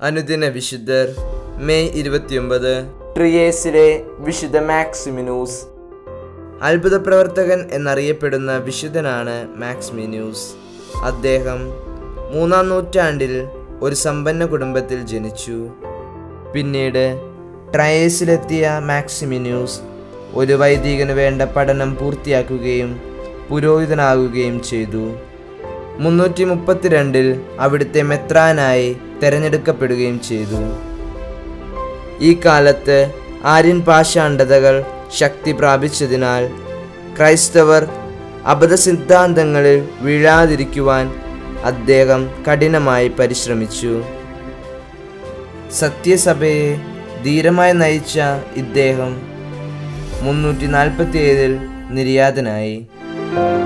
അനുദിന വിശുദ്ധർ മെയ് ഇരുപത്തിയൊമ്പത് ട്രിയേസിലെ വിശുദ്ധ മാക്സിമിനൂസ് അത്ഭുത പ്രവർത്തകൻ എന്നറിയപ്പെടുന്ന വിശുദ്ധനാണ് മാക്സിമിനൂസ് അദ്ദേഹം മൂന്നാം നൂറ്റാണ്ടിൽ ഒരു സമ്പന്ന കുടുംബത്തിൽ ജനിച്ചു പിന്നീട് ട്രയേസിലെത്തിയ മാക്സിമിന്യൂസ് ഒരു വൈദികന് വേണ്ട പഠനം പൂർത്തിയാക്കുകയും പുരോഹിതനാകുകയും ചെയ്തു മുന്നൂറ്റി മുപ്പത്തിരണ്ടിൽ അവിടുത്തെ മെത്രാനായി തെരഞ്ഞെടുക്കപ്പെടുകയും ചെയ്തു ഈ കാലത്ത് ആര്യൻ പാഷാണ്ഡതകൾ ശക്തി പ്രാപിച്ചതിനാൽ ക്രൈസ്തവർ അബദ്ധസിദ്ധാന്തങ്ങളിൽ വീഴാതിരിക്കുവാൻ അദ്ദേഹം കഠിനമായി പരിശ്രമിച്ചു സത്യസഭയെ ധീരമായി നയിച്ച ഇദ്ദേഹം മുന്നൂറ്റി നാൽപ്പത്തി ഏഴിൽ നിര്യാതനായി